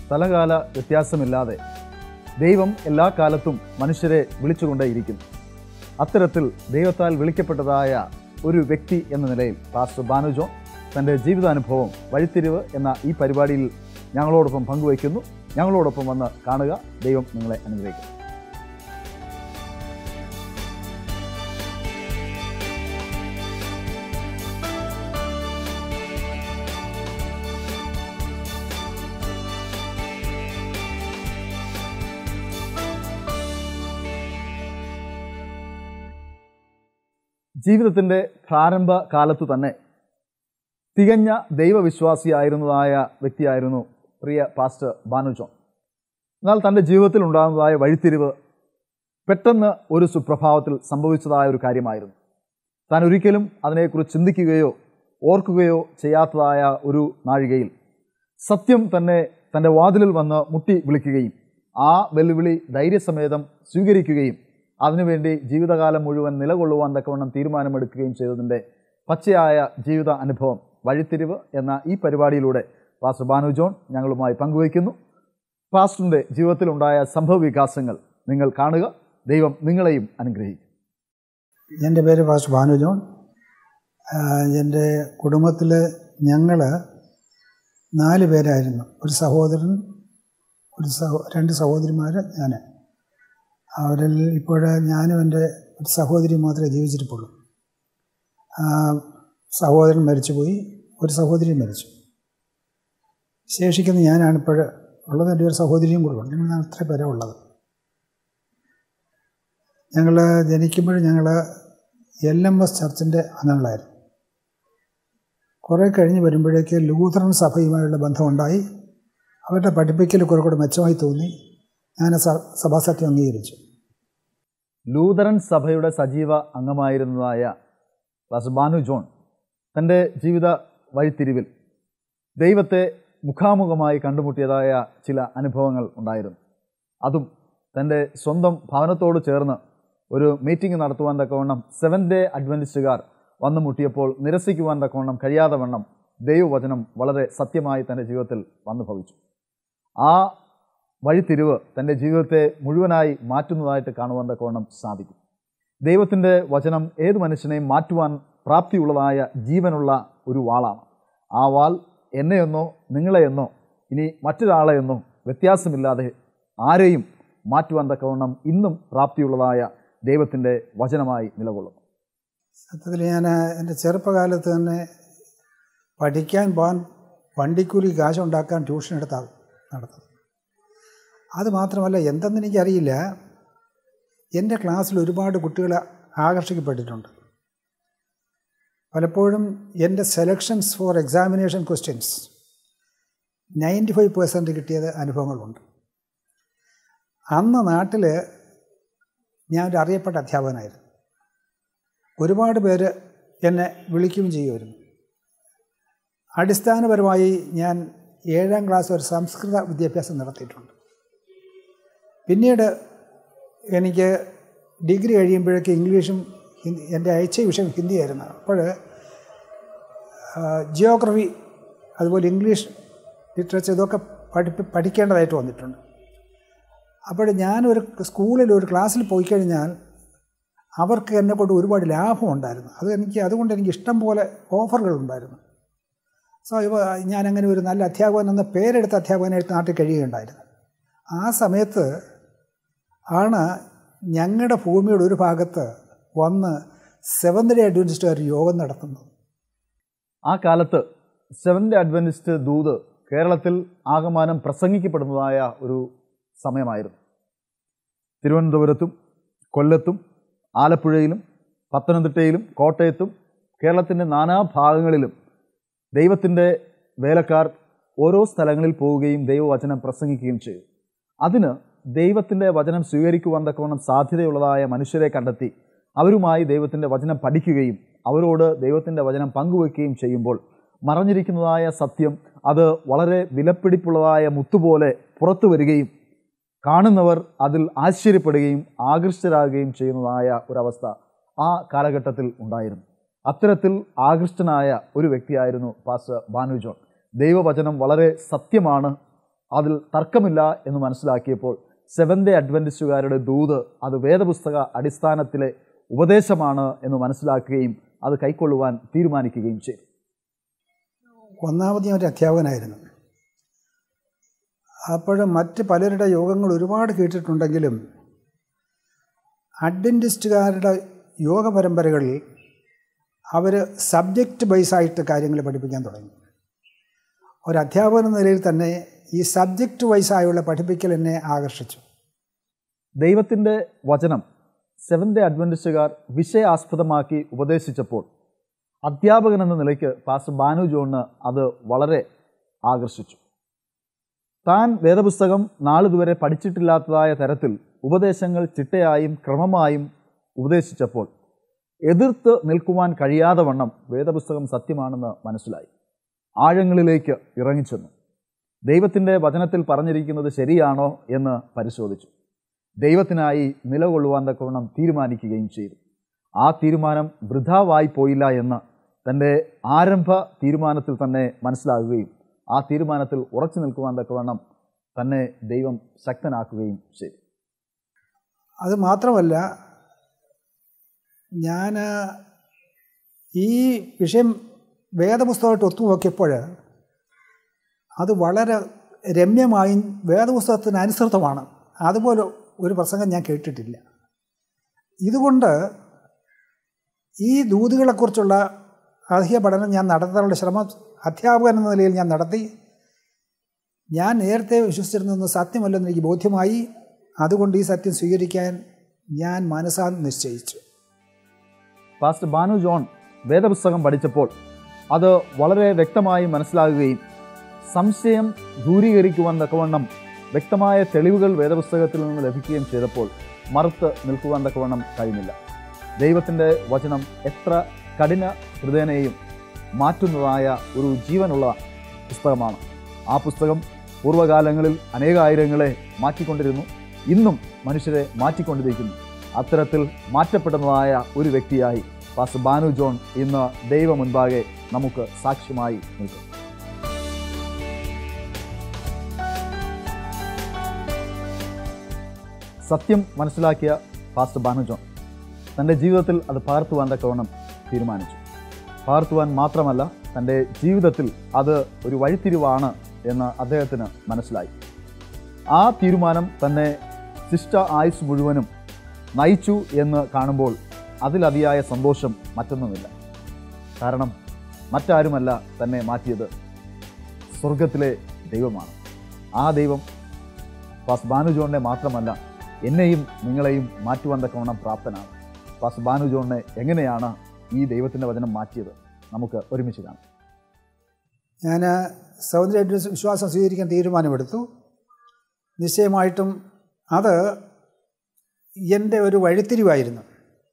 സ്ഥലകാല വ്യത്യാസമില്ലാതെ ദൈവം എല്ലാ കാലത്തും മനുഷ്യരെ വിളിച്ചുകൊണ്ടേയിരിക്കുന്നു അത്തരത്തിൽ ദൈവത്താൽ വിളിക്കപ്പെട്ടതായ ഒരു വ്യക്തി എന്ന നിലയിൽ പാസ്റ്റർ ബാനുജോ തൻ്റെ ജീവിതാനുഭവം വഴിത്തിരിവ് എന്ന ഈ പരിപാടിയിൽ ഞങ്ങളോടൊപ്പം പങ്കുവയ്ക്കുന്നു ഞങ്ങളോടൊപ്പം വന്ന് കാണുക ദൈവം നിങ്ങളെ അനുഗ്രഹിക്കും ജീവിതത്തിൻ്റെ പ്രാരംഭ കാലത്തു തന്നെ തികഞ്ഞ ദൈവവിശ്വാസിയായിരുന്നതായ വ്യക്തിയായിരുന്നു പ്രിയ പാസ്റ്റർ ബാനുജോൺ എന്നാൽ തൻ്റെ ജീവിതത്തിൽ ഉണ്ടാകുന്നതായ വഴിത്തിരിവ് പെട്ടെന്ന് ഒരു സുപ്രഭാവത്തിൽ സംഭവിച്ചതായ ഒരു കാര്യമായിരുന്നു താൻ ഒരിക്കലും അതിനെക്കുറിച്ച് ചിന്തിക്കുകയോ ഓർക്കുകയോ ചെയ്യാത്തതായ ഒരു നാഴികയിൽ സത്യം തന്നെ തൻ്റെ വാതിലിൽ വന്ന് മുട്ടി വിളിക്കുകയും ആ വെല്ലുവിളി ധൈര്യസമേതം സ്വീകരിക്കുകയും അതിനുവേണ്ടി ജീവിതകാലം മുഴുവൻ നിലകൊള്ളുവാൻ തക്കവണ്ണം തീരുമാനമെടുക്കുകയും ചെയ്തതിൻ്റെ പച്ചയായ ജീവിത അനുഭവം വഴിത്തിരിവ് എന്ന ഈ പരിപാടിയിലൂടെ പാസ്റ്റർ ബാനു ജോൺ ഞങ്ങളുമായി പങ്കുവയ്ക്കുന്നു പാസ്റ്ററിൻ്റെ ജീവിതത്തിലുണ്ടായ സംഭവ വികാസങ്ങൾ നിങ്ങൾ കാണുക ദൈവം നിങ്ങളെയും അനുഗ്രഹിക്കും എൻ്റെ പേര് പാസ്റ്റർ ഭാനു ജോൺ എൻ്റെ കുടുംബത്തിൽ ഞങ്ങൾ നാല് പേരായിരുന്നു ഒരു സഹോദരൻ ഒരു സഹോ രണ്ട് സഹോദരിമാർ ഞാൻ അവരിൽ ഇപ്പോൾ ഞാനും എൻ്റെ ഒരു സഹോദരി മാത്രമേ ജീവിച്ചിരിപ്പുള്ളൂ ആ, സഹോദരൻ മരിച്ചുപോയി ഒരു സഹോദരി മരിച്ചു ശേഷിക്കുന്ന ഞാനാണിപ്പോൾ ഉള്ളത് എൻ്റെ ഒരു സഹോദരിയും കൂടെ ഉണ്ട് ഞങ്ങൾ അത്ര പേരാ ഉള്ളത് ഞങ്ങൾ ജനിക്കുമ്പോൾ ഞങ്ങൾ എൽ എം എസ് ചർച്ചിൻ്റെ അംഗങ്ങളായിരുന്നു കുറേ കഴിഞ്ഞ് വരുമ്പോഴേക്ക് ലൂഥറൻ സഭയുമായുള്ള ബന്ധമുണ്ടായി അവരുടെ പഠിപ്പിക്കൽ കുറെ കൂടെ മെച്ചമായി തോന്നി ഞാൻ ആ സ- സഭാസത്യം അംഗീകരിച്ചു ലൂതറൻ സഭയുടെ സജീവ അംഗമായിരുന്നതായ പാസ്റ്റർ ബാനു ജോൺ തൻ്റെ ജീവിത വഴിത്തിരിവിൽ ദൈവത്തെ മുഖാമുഖമായി കണ്ടുമുട്ടിയതായ ചില അനുഭവങ്ങൾ ഉണ്ടായിരുന്നു അതും തൻ്റെ സ്വന്തം ഭവനത്തോട് ചേർന്ന് ഒരു മീറ്റിംഗ് നടത്തുവാൻ തക്കവണ്ണം സെവൻ ഡേ അഡ്വൻറ്റിസ്റ്റുകാർ വന്നു മുട്ടിയപ്പോൾ നിരസിക്കുവാൻ തക്കവണ്ണം കഴിയാതെ വണ്ണം ദൈവവചനം വളരെ സത്യമായി തൻ്റെ ജീവിതത്തിൽ വന്നു ഭവിച്ചു ആ വഴിത്തിരിവ് തൻ്റെ ജീവിതത്തെ മുഴുവനായി മാറ്റുന്നതായിട്ട് കാണുവാൻ തക്കവണ്ണം സാധിക്കും ദൈവത്തിൻ്റെ വചനം ഏത് മനുഷ്യനെയും മാറ്റുവാൻ പ്രാപ്തിയുള്ളതായ ജീവനുള്ള ഒരു വാളാണ് ആ വാൾ എന്നെയെന്നോ നിങ്ങളെയെന്നോ ഇനി മറ്റൊരാളെയെന്നോ വ്യത്യാസമില്ലാതെ ആരെയും മാറ്റുവാൻ തക്കവണ്ണം ഇന്നും പ്രാപ്തിയുള്ളതായ ദൈവത്തിൻ്റെ വചനമായി നിലകൊള്ളുന്നു സത്യത്തിൽ ഞാൻ എൻ്റെ ചെറുപ്പകാലത്ത് തന്നെ പഠിക്കാൻ പോകാൻ വണ്ടിക്കൂലി കാശുണ്ടാക്കാൻ ട്യൂഷൻ എടുത്താണ് നടത്തുന്നത് അത് മാത്രമല്ല എന്തെന്ന് എനിക്കറിയില്ല എൻ്റെ ക്ലാസ്സിൽ ഒരുപാട് കുട്ടികൾ ആകർഷിക്കപ്പെട്ടിട്ടുണ്ട് പലപ്പോഴും എൻ്റെ selections for examination questions ninety five percent കിട്ടിയത് അനുഭവങ്ങളുണ്ട് അന്ന് നാട്ടിൽ ഞാൻ ഒരു അറിയപ്പെട്ട അധ്യാപകനായിരുന്നു ഒരുപാട് പേര് എന്നെ വിളിക്കുകയും ചെയ്യുമായിരുന്നു അടിസ്ഥാനപരമായി ഞാൻ ഏഴാം ക്ലാസ് വരെ സംസ്കൃത വിദ്യാഭ്യാസം നടത്തിയിട്ടുണ്ട് പിന്നീട് എനിക്ക് ഡിഗ്രി കഴിയുമ്പോഴേക്ക് ഇംഗ്ലീഷും ഹിന്ദി എൻ്റെ അയച്ച വിഷയം ഹിന്ദിയായിരുന്നു അപ്പോൾ ജിയോഗ്രഫി അതുപോലെ ഇംഗ്ലീഷ് ലിറ്ററേച്ചർ ഇതൊക്കെ പഠിപ്പി പഠിക്കേണ്ടതായിട്ട് വന്നിട്ടുണ്ട് അപ്പോൾ ഞാനൊരു സ്കൂളിൽ ഒരു ക്ലാസ്സിൽ പോയി കഴിഞ്ഞാൽ അവർക്ക് എന്നെ കൊണ്ട് ഒരുപാട് ലാഭം ഉണ്ടായിരുന്നു അത് എനിക്ക് അതുകൊണ്ട് എനിക്ക് ഇഷ്ടം പോലെ ഓഫറുകൾ ഉണ്ടായിരുന്നു സോ ഇവ ഞാനങ്ങനെ ഒരു നല്ല അധ്യാപകൻ എന്ന പേരെടുത്ത അധ്യാപകനായിട്ട് നാട്ടിൽ കഴിയുകയുണ്ടായിരുന്നു ആ സമയത്ത് ആണ് ഞങ്ങളുടെ ഭൂമിയുടെ ഒരു ഭാഗത്ത് വന്ന് സെവന്ത് ഡേ അഡ്വൻറ്റിസ്റ്റ് ഒരു യോഗം നടത്തുന്നത് ആ കാലത്ത് സെവൻത് അഡ്വൻറ്റിസ്റ്റ് ദൂത് കേരളത്തിൽ ആകമാനം പ്രസംഗിക്കപ്പെടുന്നതായ ഒരു സമയമായിരുന്നു തിരുവനന്തപുരത്തും കൊല്ലത്തും ആലപ്പുഴയിലും പത്തനംതിട്ടയിലും കോട്ടയത്തും കേരളത്തിൻ്റെ നാനാഭാഗങ്ങളിലും ദൈവത്തിൻ്റെ വേലക്കാർ ഓരോ സ്ഥലങ്ങളിൽ പോവുകയും ദൈവവചനം പ്രസംഗിക്കുകയും ചെയ്തു അതിന് ദൈവത്തിൻ്റെ വചനം സ്വീകരിക്കുവാൻ തക്കവണ്ണം സാധ്യതയുള്ളതായ മനുഷ്യരെ കണ്ടെത്തി അവരുമായി ദൈവത്തിൻ്റെ വചനം പഠിക്കുകയും അവരോട് ദൈവത്തിൻ്റെ വചനം പങ്കുവയ്ക്കുകയും ചെയ്യുമ്പോൾ മറഞ്ഞിരിക്കുന്നതായ സത്യം അത് വളരെ വിലപ്പിടിപ്പുള്ളതായ മുത്തുപോലെ പുറത്തു വരികയും കാണുന്നവർ അതിൽ ആശ്ചര്യപ്പെടുകയും ആകൃഷ്ടരാകുകയും ചെയ്യുന്നതായ ഒരവസ്ഥ ആ കാലഘട്ടത്തിൽ ഉണ്ടായിരുന്നു അത്തരത്തിൽ ആകൃഷ്ടനായ ഒരു വ്യക്തിയായിരുന്നു പാസ്റ്റർ ബാനു ജോൺ ദൈവവചനം വളരെ സത്യമാണ് അതിൽ തർക്കമില്ല എന്ന് മനസ്സിലാക്കിയപ്പോൾ സെവൻ ഡേ അഡ്വൻറ്റിസ്റ്റുകാരുടെ ദൂത് അത് വേദപുസ്തക അടിസ്ഥാനത്തിലെ ഉപദേശമാണ് എന്ന് മനസ്സിലാക്കുകയും അത് കൈക്കൊള്ളുവാൻ തീരുമാനിക്കുകയും ചെയ്തു ഒന്നാമത് ഞാൻ ഒരു അധ്യാപകനായിരുന്നു അപ്പോൾ മറ്റ് പലരുടെ യോഗങ്ങൾ ഒരുപാട് കേട്ടിട്ടുണ്ടെങ്കിലും അഡ്വൻറ്റിസ്റ്റുകാരുടെ യോഗ പരമ്പരകളിൽ അവർ സബ്ജക്റ്റ് ബേസായിട്ട് കാര്യങ്ങൾ പഠിപ്പിക്കാൻ തുടങ്ങി ഒരു അധ്യാപകൻ എന്ന നിലയിൽ തന്നെ ഈ സബ്ജക്റ്റ് വൈസായുള്ള പഠിപ്പിക്കൽ എന്നെ ആകർഷിച്ചു ദൈവത്തിൻ്റെ വചനം സെവൻ ഡേ അഡ്വൻറ്റിസ്റ്റുകാർ വിഷയാസ്പദമാക്കി ഉപദേശിച്ചപ്പോൾ അധ്യാപകൻ എന്ന നിലയ്ക്ക് പാസ്റ്റർ ബാനു ജോണിന് അത് വളരെ ആകർഷിച്ചു താൻ വേദപുസ്തകം നാളിതുവരെ പഠിച്ചിട്ടില്ലാത്തതായ തരത്തിൽ ഉപദേശങ്ങൾ ചിട്ടയായും ക്രമമായും ഉപദേശിച്ചപ്പോൾ എതിർത്ത് നിൽക്കുവാൻ കഴിയാതെ വണ്ണം വേദപുസ്തകം സത്യമാണെന്ന് മനസ്സിലായി ആഴങ്ങളിലേക്ക് ഇറങ്ങിച്ചെന്നു ദൈവത്തിൻ്റെ വചനത്തിൽ പറഞ്ഞിരിക്കുന്നത് ശരിയാണോ എന്ന് പരിശോധിച്ചു ദൈവത്തിനായി നിലകൊള്ളുവാൻ തക്കവണ്ണം തീരുമാനിക്കുകയും ചെയ്തു ആ തീരുമാനം വൃഥാവായി പോയില്ല എന്ന് തൻ്റെ ആരംഭ തീരുമാനത്തിൽ തന്നെ മനസ്സിലാകുകയും ആ തീരുമാനത്തിൽ ഉറച്ചു നിൽക്കുവാൻ തക്കവണ്ണം തന്നെ ദൈവം ശക്തനാക്കുകയും ചെയ്തു അത് മാത്രമല്ല ഞാൻ ഈ വിഷയം വേദപുസ്തകമായിട്ട് ഒത്തുനോക്കിയപ്പോൾ അത് വളരെ രമ്യമായും വേദപുസ്തകത്തിന് അനുസൃതമാണ് അതുപോലെ ഒരു പ്രസംഗം ഞാൻ കേട്ടിട്ടില്ല ഇതുകൊണ്ട് ഈ ദൂതുകളെക്കുറിച്ചുള്ള അധിക പഠനം ഞാൻ നടത്താനുള്ള ശ്രമം അധ്യാപകൻ എന്ന നിലയിൽ ഞാൻ നടത്തി ഞാൻ നേരത്തെ വിശ്വസിച്ചിരുന്നത് സത്യമല്ലെന്ന് എനിക്ക് ബോധ്യമായി അതുകൊണ്ട് ഈ സത്യം സ്വീകരിക്കാൻ ഞാൻ മനസ്സാ നിശ്ചയിച്ചു പാസ്റ്റർ ബാനു ജോൺ വേദപുസ്തകം പഠിച്ചപ്പോൾ അത് വളരെ വ്യക്തമായി മനസ്സിലാകുകയും സംശയം ദൂരീകരിക്കുവാൻ തക്കവണ്ണം വ്യക്തമായ തെളിവുകൾ വേദപുസ്തകത്തിൽ നിന്ന് ലഭിക്കുകയും ചെയ്തപ്പോൾ മറുത്ത് നിൽക്കുവാൻ തക്കവണ്ണം കഴിഞ്ഞില്ല ദൈവത്തിൻ്റെ വചനം എത്ര കഠിന ഹൃദയനെയും മാറ്റുന്നതായ ഒരു ജീവനുള്ള പുസ്തകമാണ് ആ പുസ്തകം പൂർവ്വകാലങ്ങളിൽ അനേകായിരങ്ങളെ മാറ്റിക്കൊണ്ടിരുന്നു ഇന്നും മനുഷ്യരെ മാറ്റിക്കൊണ്ടിരിക്കുന്നു അത്തരത്തിൽ മാറ്റപ്പെടുന്നതായ ഒരു വ്യക്തിയായി പാസ് ബാനു ജോൺ ഇന്ന് ദൈവ മുൻപാകെ നമുക്ക് സാക്ഷ്യമായി നിൽക്കും സത്യം മനസ്സിലാക്കിയ പാസ്റ്റർ ബാനു ജോൺ തൻ്റെ ജീവിതത്തിൽ അത് പകർത്തുവാൻ തക്കവണ്ണം തീരുമാനിച്ചു പകർത്തുവാൻ മാത്രമല്ല തൻ്റെ ജീവിതത്തിൽ അത് ഒരു വഴിത്തിരിവാണ് എന്ന് അദ്ദേഹത്തിന് മനസ്സിലായി ആ തീരുമാനം തന്നെ ശിഷ്ട ആയുസ് മുഴുവനും നയിച്ചു എന്ന് കാണുമ്പോൾ അതിലതിയായ സന്തോഷം മറ്റൊന്നുമില്ല കാരണം മറ്റാരുമല്ല തന്നെ മാറ്റിയത് സ്വർഗത്തിലെ ദൈവമാണ് ആ ദൈവം പാസ് ബാനു ജോണിനെ മാത്രമല്ല എന്നെയും നിങ്ങളെയും മാറ്റുവാൻ തക്കവണ്ണം പ്രാപ്തനാണ് പാസ് ബാനു ജോണിനെ എങ്ങനെയാണ് ഈ ദൈവത്തിൻ്റെ വചനം മാറ്റിയത് നമുക്ക് ഒരുമിച്ച് കാണാം ഞാൻ സൗന്ദര്യ വിശ്വാസം സ്വീകരിക്കാൻ തീരുമാനമെടുത്തു നിശ്ചയമായിട്ടും അത് എൻ്റെ ഒരു വഴിത്തിരിവായിരുന്നു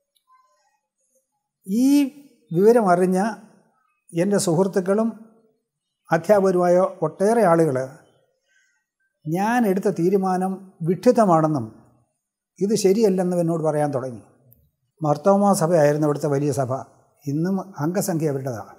ഈ വിവരം അറിഞ്ഞ എൻ്റെ സുഹൃത്തുക്കളും അധ്യാപകരുമായ ഒട്ടേറെ ആളുകൾ ഞാൻ എടുത്ത തീരുമാനം വിഡ്ഢിതമാണെന്നും ഇത് ശരിയല്ലെന്നും എന്നോട് പറയാൻ തുടങ്ങി മർത്തോമ സഭയായിരുന്നു ഇവിടുത്തെ വലിയ സഭ ഇന്നും അംഗസംഖ്യ അവരുടേതാണ്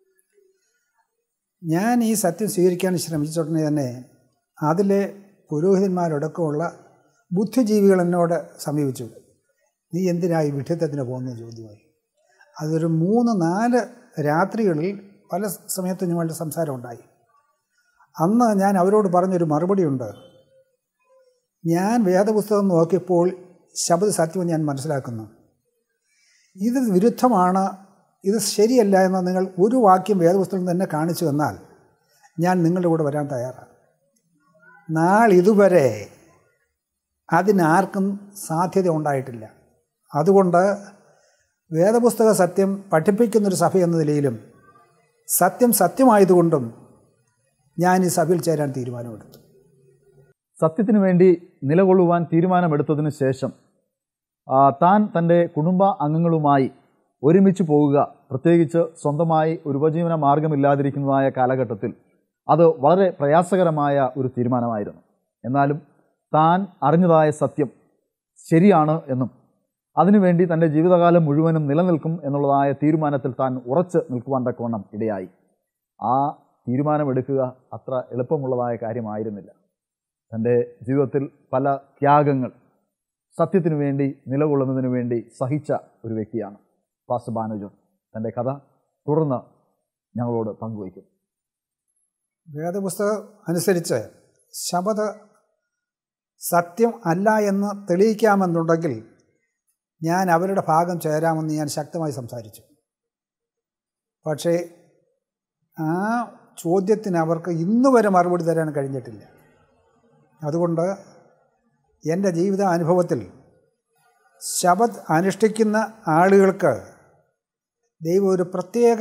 ഞാൻ ഈ സത്യം സ്വീകരിക്കാൻ ശ്രമിച്ച ഉടനെ തന്നെ അതിലെ പുരോഹിതന്മാരടക്കമുള്ള ബുദ്ധിജീവികൾ എന്നോട് സമീപിച്ചു നീ എന്തിനായി വിഡ്ഢിത്തത്തിന് പോകുന്ന ചോദ്യമായി അതൊരു മൂന്ന് നാല് രാത്രികളിൽ പല സമയത്തും ഞങ്ങളുടെ സംസാരം ഉണ്ടായി അന്ന് ഞാൻ അവരോട് പറഞ്ഞൊരു മറുപടിയുണ്ട് ഞാൻ വേദപുസ്തകം നോക്കിയപ്പോൾ ശബ്ദ സത്യം ഞാൻ മനസ്സിലാക്കുന്നു ഇത് വിരുദ്ധമാണ് ഇത് ശരിയല്ല എന്ന് നിങ്ങൾ ഒരു വാക്യം വേദപുസ്തകം തന്നെ കാണിച്ചു തന്നാൽ ഞാൻ നിങ്ങളുടെ കൂടെ വരാൻ തയ്യാറാണ് നാളിതുവരെ അതിനാർക്കും സാധ്യത ഉണ്ടായിട്ടില്ല അതുകൊണ്ട് വേദപുസ്തക സത്യം പഠിപ്പിക്കുന്നൊരു സഭ എന്ന നിലയിലും സത്യം സത്യമായതുകൊണ്ടും ഞാൻ ഈ സഭയിൽ ചേരാൻ തീരുമാനമെടുത്തു സത്യത്തിനു വേണ്ടി നിലകൊള്ളുവാൻ തീരുമാനമെടുത്തതിന് ശേഷം ആ, താൻ തൻ്റെ കുടുംബ അംഗങ്ങളുമായി ഒരുമിച്ച് പോവുക പ്രത്യേകിച്ച് സ്വന്തമായി ഒരു ഉപജീവന മാർഗമില്ലാതിരിക്കുന്നതായ കാലഘട്ടത്തിൽ അത് വളരെ പ്രയാസകരമായ ഒരു തീരുമാനമായിരുന്നു എന്നാലും താൻ അറിഞ്ഞതായ സത്യം ശരിയാണ് എന്നും അതിനുവേണ്ടി തൻ്റെ ജീവിതകാലം മുഴുവനും നിലനിൽക്കും എന്നുള്ളതായ തീരുമാനത്തിൽ താൻ ഉറച്ച് നിൽക്കുവാൻ തക്കവണ്ണം ഇടയായി ആ തീരുമാനമെടുക്കുക അത്ര എളുപ്പമുള്ളതായ കാര്യമായിരുന്നില്ല തൻ്റെ ജീവിതത്തിൽ പല ത്യാഗങ്ങൾ സത്യത്തിനു വേണ്ടി നിലകൊള്ളുന്നതിന് വേണ്ടി സഹിച്ച ഒരു വ്യക്തിയാണ് പാസ് ബാനുജോൺ തൻ്റെ കഥ തുടർന്ന് ഞങ്ങളോട് പങ്കുവയ്ക്കും വേദപുസ്തകം അനുസരിച്ച് ശബദ സത്യം അല്ല എന്ന് തെളിയിക്കാമെന്നുണ്ടെങ്കിൽ ഞാൻ അവരുടെ ഭാഗം ചേരാമെന്ന് ഞാൻ ശക്തമായി സംസാരിച്ചു പക്ഷേ ആ ചോദ്യത്തിന് അവർക്ക് ഇന്ന് വരെ മറുപടി തരാൻ കഴിഞ്ഞിട്ടില്ല അതുകൊണ്ട് എൻ്റെ ജീവിത അനുഭവത്തിൽ ശബദ് അനുഷ്ഠിക്കുന്ന ആളുകൾക്ക് ദൈവം ഒരു പ്രത്യേക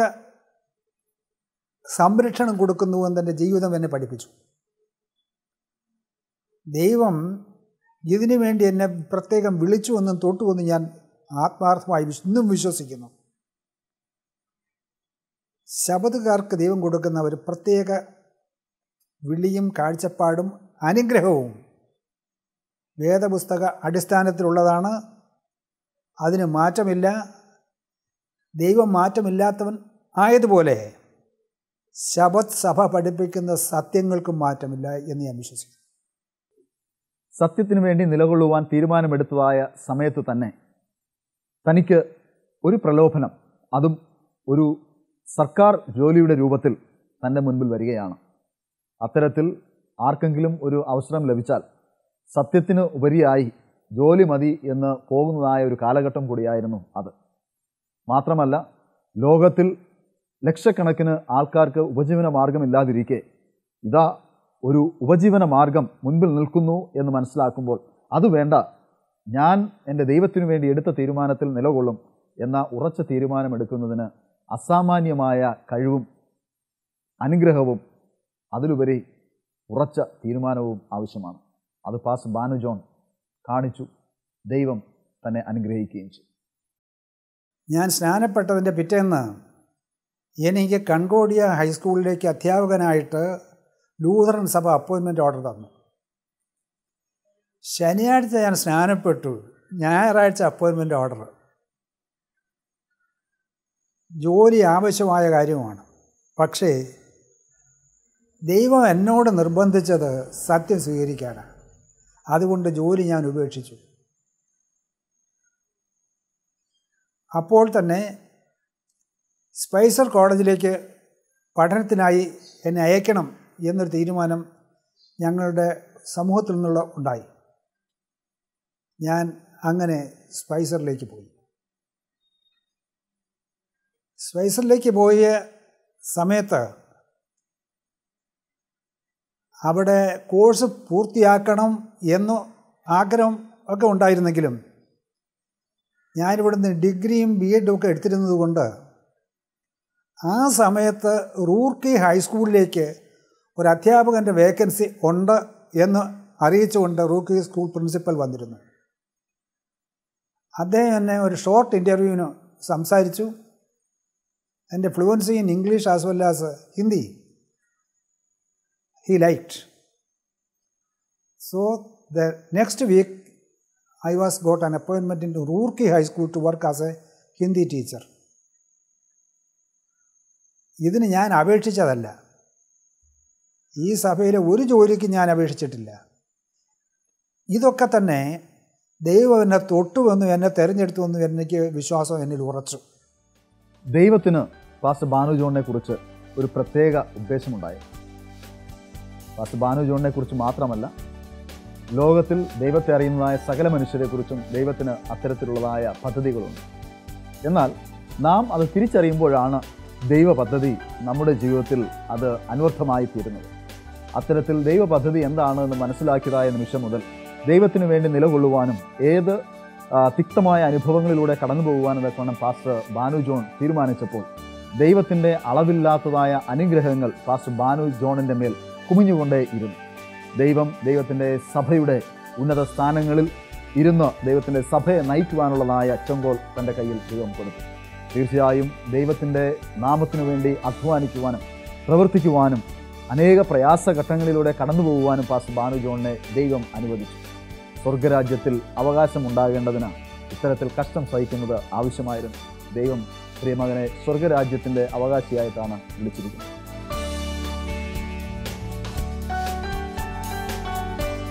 സംരക്ഷണം കൊടുക്കുന്നുവെന്ന് എൻ്റെ ജീവിതം എന്നെ പഠിപ്പിച്ചു ദൈവം ഇതിനു വേണ്ടി എന്നെ പ്രത്യേകം വിളിച്ചുവെന്നും തൊട്ടുവെന്നും ഞാൻ ആത്മാർത്ഥമായി വിശ്- ഇന്നും വിശ്വസിക്കുന്നു ശബദുകാർക്ക് ദൈവം കൊടുക്കുന്ന ഒരു പ്രത്യേക വിളിയും കാഴ്ചപ്പാടും അനുഗ്രഹവും വേദപുസ്തക അടിസ്ഥാനത്തിലുള്ളതാണ് അതിന് മാറ്റമില്ല ദൈവം മാറ്റമില്ലാത്തവൻ ആയതുപോലെ ശബത് സഭ പഠിപ്പിക്കുന്ന സത്യങ്ങൾക്കും മാറ്റമില്ല എന്ന് ഞാൻ വിശ്വസിക്കുന്നു സത്യത്തിനു വേണ്ടി നിലകൊള്ളുവാൻ തീരുമാനമെടുത്തതായ സമയത്ത് തന്നെ തനിക്ക് ഒരു പ്രലോഭനം അതും ഒരു സർക്കാർ ജോലിയുടെ രൂപത്തിൽ തൻ്റെ മുൻപിൽ വരികയാണ് അത്തരത്തിൽ ആർക്കെങ്കിലും ഒരു അവസരം ലഭിച്ചാൽ സത്യത്തിന് ഉപരിയായി ജോലി മതി എന്ന് പോകുന്നതായ ഒരു കാലഘട്ടം കൂടിയായിരുന്നു അത് മാത്രമല്ല ലോകത്തിൽ ലക്ഷക്കണക്കിന് ആൾക്കാർക്ക് ഉപജീവന മാർഗമില്ലാതിരിക്കെ ഇതാ ഒരു ഉപജീവന മാർഗം മുൻപിൽ നിൽക്കുന്നു എന്ന് മനസ്സിലാക്കുമ്പോൾ അത് വേണ്ട ഞാൻ എൻ്റെ ദൈവത്തിനു വേണ്ടി എടുത്ത തീരുമാനത്തിൽ നിലകൊള്ളും എന്ന ഉറച്ച തീരുമാനമെടുക്കുന്നതിന് അസാമാന്യമായ കഴിവും അനുഗ്രഹവും അതിലുപരി ഉറച്ച തീരുമാനവും ആവശ്യമാണ് അത് പാസ് ബാനു ജോൺ കാണിച്ചു ദൈവം തന്നെ അനുഗ്രഹിക്കുകയും ചെയ്തു ഞാൻ സ്നാനപ്പെട്ടതിൻ്റെ പിറ്റേന്ന് എനിക്ക് കൺകോടിയ ഹൈസ്കൂളിലേക്ക് അധ്യാപകനായിട്ട് ലൂതറൻ സഭ അപ്പോയിൻമെൻ്റ് ഓർഡർ തന്നു ശനിയാഴ്ച ഞാൻ സ്നാനപ്പെട്ടു ഞായറാഴ്ച അപ്പോയിൻമെൻ്റ് ഓർഡർ ജോലി ആവശ്യമായ കാര്യമാണ് പക്ഷേ ദൈവം എന്നോട് നിർബന്ധിച്ചത് സത്യം സ്വീകരിക്കാനാണ് അതുകൊണ്ട് ജോലി ഞാൻ ഉപേക്ഷിച്ചു അപ്പോൾ തന്നെ സ്പൈസർ കോളേജിലേക്ക് പഠനത്തിനായി എന്നെ അയക്കണം എന്നൊരു തീരുമാനം ഞങ്ങളുടെ സമൂഹത്തിൽ നിന്നുള്ള ഉണ്ടായി ഞാൻ അങ്ങനെ സ്പൈസറിലേക്ക് പോയി സ്പൈസറിലേക്ക് പോയ സമയത്ത് അവിടെ കോഴ്സ് പൂർത്തിയാക്കണം എന്ന് ആഗ്രഹം ഒക്കെ ഉണ്ടായിരുന്നെങ്കിലും ഞാനിവിടുന്ന് ഡിഗ്രിയും ബി എഡും ഒക്കെ എടുത്തിരുന്നത് കൊണ്ട് ആ സമയത്ത് റൂർക്കി ഹൈസ്കൂളിലേക്ക് ഒരു അധ്യാപകൻ്റെ വേക്കൻസി ഉണ്ട് എന്ന് അറിയിച്ചുകൊണ്ട് റൂർക്കി സ്കൂൾ പ്രിൻസിപ്പൽ വന്നിരുന്നു അദ്ദേഹം എന്നെ ഒരു ഷോർട്ട് ഇൻ്റർവ്യൂവിന് സംസാരിച്ചു എൻ്റെ fluency in English as well as Hindi he liked. So the next week, I was got an appointment into Roorkee High School to work as a Hindi teacher. ഇതിന് ഞാൻ അപേക്ഷിച്ചതല്ല ഈ സഭയിലെ ഒരു ജോലിക്ക് ഞാൻ അപേക്ഷിച്ചിട്ടില്ല ഇതൊക്കെ തന്നെ ദൈവം എന്നെ തൊട്ടുവെന്നും എന്നെ തിരഞ്ഞെടുത്തുവെന്നും എനിക്ക് വിശ്വാസം എന്നിൽ ഉറച്ചു ദൈവത്തിന് പാസ് ബാനു ജോണിനെ കുറിച്ച് ഒരു പ്രത്യേക ഉദ്ദേശമുണ്ടായി പാസ് ബാനു ജോണിനെ കുറിച്ച് മാത്രമല്ല ലോകത്തിൽ ദൈവത്തെ അറിയുന്നതായ സകല മനുഷ്യരെക്കുറിച്ചും ദൈവത്തിന് അത്തരത്തിലുള്ളതായ പദ്ധതികളുണ്ട് എന്നാൽ നാം അത് തിരിച്ചറിയുമ്പോഴാണ് ദൈവ പദ്ധതി നമ്മുടെ ജീവിതത്തിൽ അത് അന്വർത്ഥമായി തീരുന്നത് അത്തരത്തിൽ ദൈവ പദ്ധതി എന്താണ് എന്ന് മനസ്സിലാക്കിയതായ നിമിഷം മുതൽ ദൈവത്തിന് വേണ്ടി നിലകൊള്ളുവാനും ഏത് ആ, തിക്തമായ അനുഭവങ്ങളിലൂടെ കടന്നു പോകുവാനും തക്കവണ്ണം പാസ്റ്റർ ബാനു ജോൺ തീരുമാനിച്ചപ്പോൾ ദൈവത്തിൻ്റെ അളവില്ലാത്തതായ അനുഗ്രഹങ്ങൾ പാസ്റ്റർ ബാനു ജോണിൻ്റെ മേൽ കുമിഞ്ഞുകൊണ്ടേ ഇരുന്നു ദൈവം ദൈവത്തിൻ്റെ സഭയുടെ ഉന്നത സ്ഥാനങ്ങളിൽ ഇരുന്ന് ദൈവത്തിൻ്റെ സഭയെ നയിക്കുവാനുള്ളതായ ചെങ്കോൽ തൻ്റെ കയ്യിൽ ദൈവം കൊടുത്തു തീർച്ചയായും ദൈവത്തിൻ്റെ നാമത്തിനു വേണ്ടി അധ്വാനിക്കുവാനും പ്രവർത്തിക്കുവാനും അനേക പ്രയാസഘട്ടങ്ങളിലൂടെ കടന്നു പോകുവാനും പാസ് ബാനു ജോണിനെ ദൈവം അനുവദിച്ചു സ്വർഗരാജ്യത്തിൽ അവകാശമുണ്ടാകേണ്ടതിന് ഇത്തരത്തിൽ കഷ്ടം സഹിക്കുന്നത് ആവശ്യമായിരുന്നു ദൈവം പ്രിയമകനെ സ്വർഗരാജ്യത്തിൻ്റെ അവകാശിയായിട്ടാണ് വിളിച്ചിരിക്കുന്നത്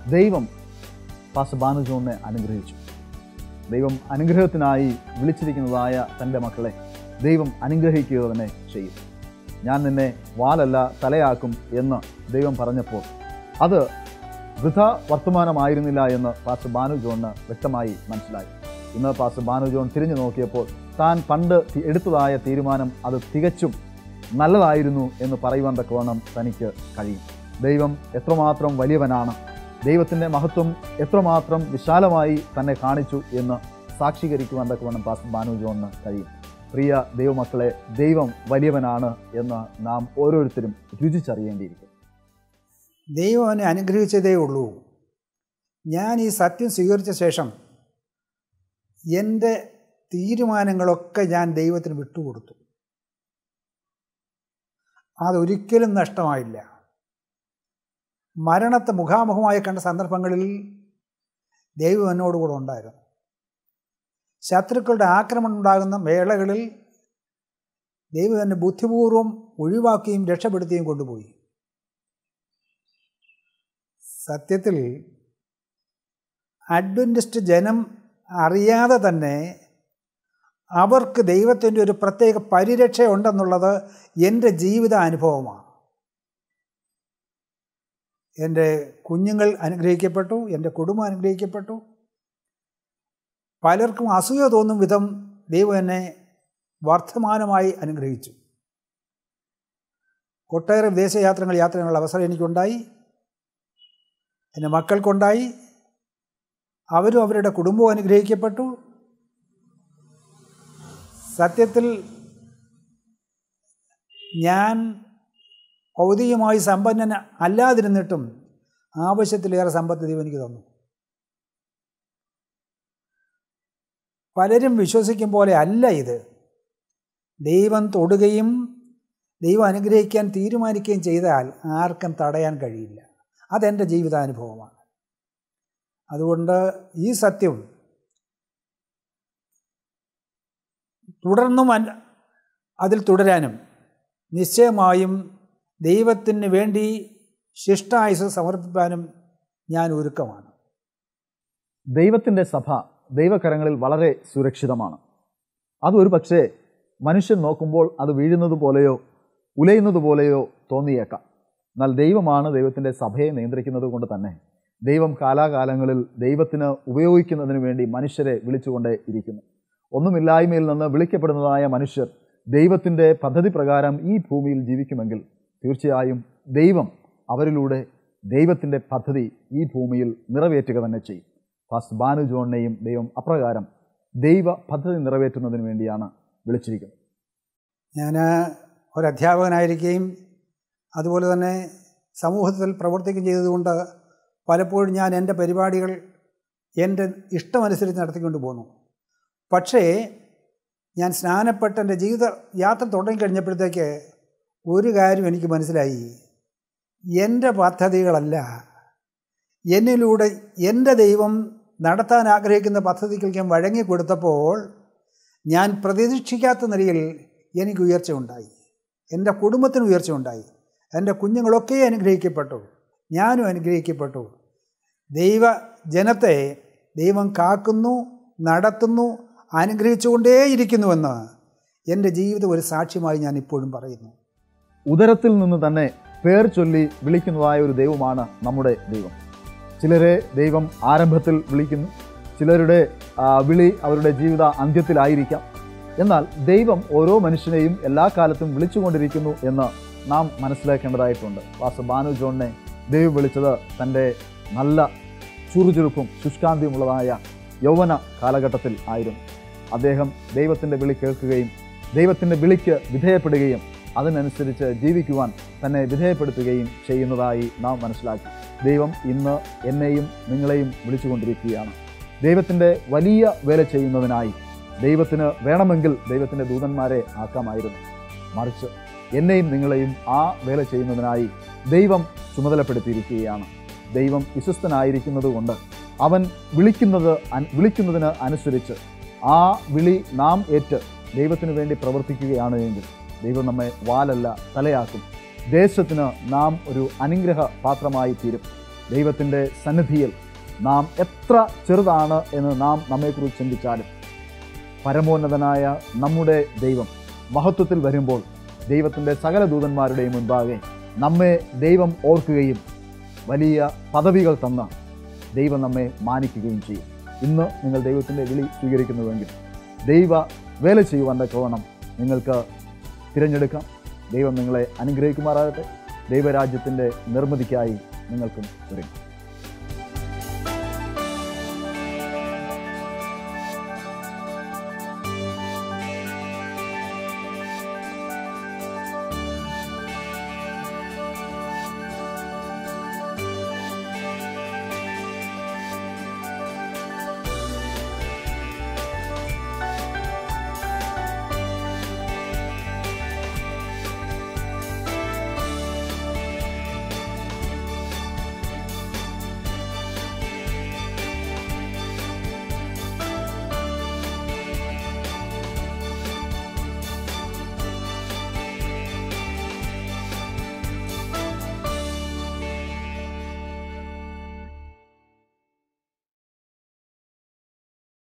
ദൈവം പാസ് ബാനു ജോണിനെ അനുഗ്രഹിച്ചു ദൈവം അനുഗ്രഹത്തിനായി വിളിച്ചിരിക്കുന്നതായ തൻ്റെ മക്കളെ ദൈവം അനുഗ്രഹിക്കുക തന്നെ ചെയ്യും ഞാൻ നിന്നെ വാലല്ല തലയാക്കും എന്ന് ദൈവം പറഞ്ഞപ്പോൾ അത് വൃഥ വർത്തമാനമായിരുന്നില്ല എന്ന് പാസ്റ്റർ ബാനു ജോണിന് വ്യക്തമായി മനസ്സിലായി ഇന്ന് പാസ്റ്റർ ബാനു ജോൺ തിരിഞ്ഞു നോക്കിയപ്പോൾ താൻ പണ്ട് തി- എടുത്തതായ തീരുമാനം അത് തികച്ചും നല്ലതായിരുന്നു എന്ന് പറയുവാൻ തക്കവണ്ണം തനിക്ക് കഴിയും ദൈവം എത്രമാത്രം വലിയവനാണ് ദൈവത്തിൻ്റെ മഹത്വം എത്രമാത്രം വിശാലമായി തന്നെ കാണിച്ചു എന്ന് സാക്ഷീകരിക്കുവാൻ തക്കവണ്ണം പാസ്റ്റർ ബാനു ജോണിന് കഴിയും പ്രിയ ദൈവമക്കളെ ദൈവം വലിയവനാണ് എന്ന് നാം ഓരോരുത്തരും രുചിച്ചറിയേണ്ടിയിരിക്കും ദൈവം അവനെ അനുഗ്രഹിച്ചതേ ഉള്ളൂ ഞാൻ ഈ സത്യം സ്വീകരിച്ച ശേഷം എൻ്റെ തീരുമാനങ്ങളൊക്കെ ഞാൻ ദൈവത്തിന് വിട്ടുകൊടുത്തു അതൊരിക്കലും നഷ്ടമായില്ല മരണത്തെ മുഖാമുഖമായി കണ്ട സന്ദർഭങ്ങളിൽ ദൈവം എന്നോട് കൂടെ ഉണ്ടായിരുന്നു ശത്രുക്കളുടെ ആക്രമണം ഉണ്ടാകുന്ന വേളകളിൽ ദൈവം എന്നെ ബുദ്ധിപൂർവം ഒഴിവാക്കുകയും രക്ഷപ്പെടുത്തുകയും കൊണ്ടുപോയി സത്യത്തിൽ അഡ്വൻറ്റിസ്റ്റ് ജനം അറിയാതെ തന്നെ അവർക്ക് ദൈവത്തിൻ്റെ ഒരു പ്രത്യേക പരിരക്ഷ ഉണ്ടെന്നുള്ളത് എൻ്റെ ജീവിത അനുഭവമാണ് എൻ്റെ കുഞ്ഞുങ്ങൾ അനുഗ്രഹിക്കപ്പെട്ടു എൻ്റെ കുടുംബം അനുഗ്രഹിക്കപ്പെട്ടു പലർക്കും അസൂയ തോന്നും വിധം ദൈവം എന്നെ വർദ്ധമാനമായി അനുഗ്രഹിച്ചു ഒട്ടേറെ വിദേശയാത്രകൾ യാത്ര ചെയ്യാനുള്ള അവസരം എനിക്കുണ്ടായി എൻ്റെ മക്കൾക്കുണ്ടായി അവരും അവരുടെ കുടുംബവും അനുഗ്രഹിക്കപ്പെട്ടു സത്യത്തിൽ ഞാൻ ഭൗതികമായി സമ്പന്നൻ അല്ലാതിരുന്നിട്ടും ആവശ്യത്തിലേറെ സമ്പത്ത് ദൈവം എനിക്ക് തന്നു പലരും വിശ്വസിക്കും പോലെ അല്ല ഇത് ദൈവം തൊടുകയും ദൈവം അനുഗ്രഹിക്കാൻ തീരുമാനിക്കുകയും ചെയ്താൽ ആർക്കും തടയാൻ കഴിയില്ല അതെൻ്റെ ജീവിതാനുഭവമാണ് അതുകൊണ്ട് ഈ സത്യം തുടർന്നും അൻ- അതിൽ തുടരാനും നിശ്ചയമായും ദൈവത്തിന് വേണ്ടി ശിഷ്ടായുസ് സമർപ്പിക്കാനും ഞാൻ ഒരുക്കമാണ് ദൈവത്തിൻ്റെ സഭ ദൈവകരങ്ങളിൽ വളരെ സുരക്ഷിതമാണ് അത് ഒരു പക്ഷേ മനുഷ്യൻ നോക്കുമ്പോൾ അത് വീഴുന്നത് പോലെയോ ഉലയുന്നത് പോലെയോ തോന്നിയേക്കാം എന്നാൽ ദൈവമാണ് ദൈവത്തിൻ്റെ സഭയെ നിയന്ത്രിക്കുന്നത് കൊണ്ട് തന്നെ ദൈവം കാലാകാലങ്ങളിൽ ദൈവത്തിന് ഉപയോഗിക്കുന്നതിന് വേണ്ടി മനുഷ്യരെ വിളിച്ചുകൊണ്ടേ ഇരിക്കുന്നു ഒന്നുമില്ലായ്മയിൽ നിന്ന് വിളിക്കപ്പെടുന്നതായ മനുഷ്യർ ദൈവത്തിൻ്റെ പദ്ധതി പ്രകാരം ഈ ഭൂമിയിൽ ജീവിക്കുമെങ്കിൽ തീർച്ചയായും ദൈവം അവരിലൂടെ ദൈവത്തിൻ്റെ പദ്ധതി ഈ ഭൂമിയിൽ നിറവേറ്റുക തന്നെ ചെയ്യും ഫാസ്റ്റ് ബാനു ജോണിനെയും ദൈവം അപ്രകാരം ദൈവ പദ്ധതി നിറവേറ്റുന്നതിന് വേണ്ടിയാണ് വിളിച്ചിരിക്കുന്നത് ഞാൻ ഒരു അധ്യാപകനായിരിക്കുകയും അതുപോലെ തന്നെ സമൂഹത്തിൽ പ്രവർത്തിക്കുകയും ചെയ്തതുകൊണ്ട് പലപ്പോഴും ഞാൻ എൻ്റെ പരിപാടികൾ എൻ്റെ ഇഷ്ടമനുസരിച്ച് നടത്തിക്കൊണ്ട് പോന്നു പക്ഷേ ഞാൻ സ്നാനപ്പെട്ട് എൻ്റെ ജീവിത യാത്ര തുടങ്ങിക്കഴിഞ്ഞപ്പോഴത്തേക്ക് ഒരു കാര്യം എനിക്ക് മനസ്സിലായി എൻ്റെ പദ്ധതികളല്ല എന്നിലൂടെ എൻ്റെ ദൈവം നടത്താൻ ആഗ്രഹിക്കുന്ന പദ്ധതികൾക്ക് ഞാൻ വഴങ്ങിക്കൊടുത്തപ്പോൾ ഞാൻ പ്രതീക്ഷിക്കാത്ത നിലയിൽ എനിക്ക് ഉയർച്ച ഉണ്ടായി എൻ്റെ കുടുംബത്തിന് ഉയർച്ച ഉണ്ടായി എൻ്റെ കുഞ്ഞുങ്ങളൊക്കെ അനുഗ്രഹിക്കപ്പെട്ടു ഞാനും അനുഗ്രഹിക്കപ്പെട്ടു ദൈവ ജനത്തെ ദൈവം കാക്കുന്നു നടത്തുന്നു അനുഗ്രഹിച്ചുകൊണ്ടേയിരിക്കുന്നുവെന്ന് എൻ്റെ ജീവിതം ഒരു സാക്ഷ്യമായി ഞാൻ ഇപ്പോഴും പറയുന്നു ഉദരത്തിൽ നിന്ന് തന്നെ പേർ ചൊല്ലി വിളിക്കുന്നതായ ഒരു ദൈവമാണ് നമ്മുടെ ദൈവം ചിലരെ ദൈവം ആരംഭത്തിൽ വിളിക്കുന്നു ചിലരുടെ ആ, വിളി അവരുടെ ജീവിത അന്ത്യത്തിലായിരിക്കാം എന്നാൽ ദൈവം ഓരോ മനുഷ്യനെയും എല്ലാ കാലത്തും വിളിച്ചുകൊണ്ടിരിക്കുന്നു എന്ന് നാം മനസ്സിലാക്കേണ്ടതായിട്ടുണ്ട് വാസ ബാനു ജോണിനെ ദൈവം വിളിച്ചത് തൻ്റെ നല്ല ചുറുചുറുക്കും ശുഷ്കാന്തിയുമുള്ളതായ യൗവന കാലഘട്ടത്തിൽ ആയിരുന്നു അദ്ദേഹം ദൈവത്തിൻ്റെ വിളി കേൾക്കുകയും ദൈവത്തിൻ്റെ വിളിക്ക് വിധേയപ്പെടുകയും അതിനനുസരിച്ച് ജീവിക്കുവാൻ തന്നെ വിധേയപ്പെടുത്തുകയും ചെയ്യുന്നതായി നാം മനസ്സിലാക്കി ദൈവം ഇന്ന് എന്നെയും നിങ്ങളെയും വിളിച്ചുകൊണ്ടിരിക്കുകയാണ് ദൈവത്തിൻ്റെ വലിയ വേല ചെയ്യുന്നതിനായി ദൈവത്തിന് വേണമെങ്കിൽ ദൈവത്തിൻ്റെ ദൂതന്മാരെ ആക്കാമായിരുന്നു മറിച്ച് എന്നെയും നിങ്ങളെയും ആ വേല ചെയ്യുന്നതിനായി ദൈവം ചുമതലപ്പെടുത്തിയിരിക്കുകയാണ് ദൈവം വിശ്വസ്തനായിരിക്കുന്നത് കൊണ്ട് അവൻ വിളിക്കുന്നത് അൻ- വിളിക്കുന്നതിന് അനുസരിച്ച് ആ വിളി നാം ഏറ്റ് ദൈവത്തിന് വേണ്ടി പ്രവർത്തിക്കുകയാണ് എങ്കിൽ ദൈവം നമ്മെ വാലല്ല തലയാക്കും ദേശത്തിന് നാം ഒരു അനുഗ്രഹ പാത്രമായി തീരും ദൈവത്തിൻ്റെ സന്നിധിയിൽ നാം എത്ര ചെറുതാണ് എന്ന് നാം നമ്മെക്കുറിച്ച് ചിന്തിച്ചാലും പരമോന്നതനായ നമ്മുടെ ദൈവം മഹത്വത്തിൽ വരുമ്പോൾ ദൈവത്തിൻ്റെ സകല ദൂതന്മാരുടെയും മുൻപാകെ നമ്മെ ദൈവം ഓർക്കുകയും വലിയ പദവികൾ തന്ന ദൈവം നമ്മെ മാനിക്കുകയും ചെയ്യും ഇന്ന് നിങ്ങൾ ദൈവത്തിൻ്റെ വിളി സ്വീകരിക്കുന്നുവെങ്കിൽ ദൈവ വേല ചെയ്യുവാൻ തക്കവണ്ണം നിങ്ങൾക്ക് തിരഞ്ഞെടുക്കാം ദൈവം നിങ്ങളെ അനുഗ്രഹിക്കുമാറാകട്ടെ ദൈവരാജ്യത്തിൻ്റെ നിർമ്മിതിക്കായി നിങ്ങൾക്കും ഒരുങ്ങും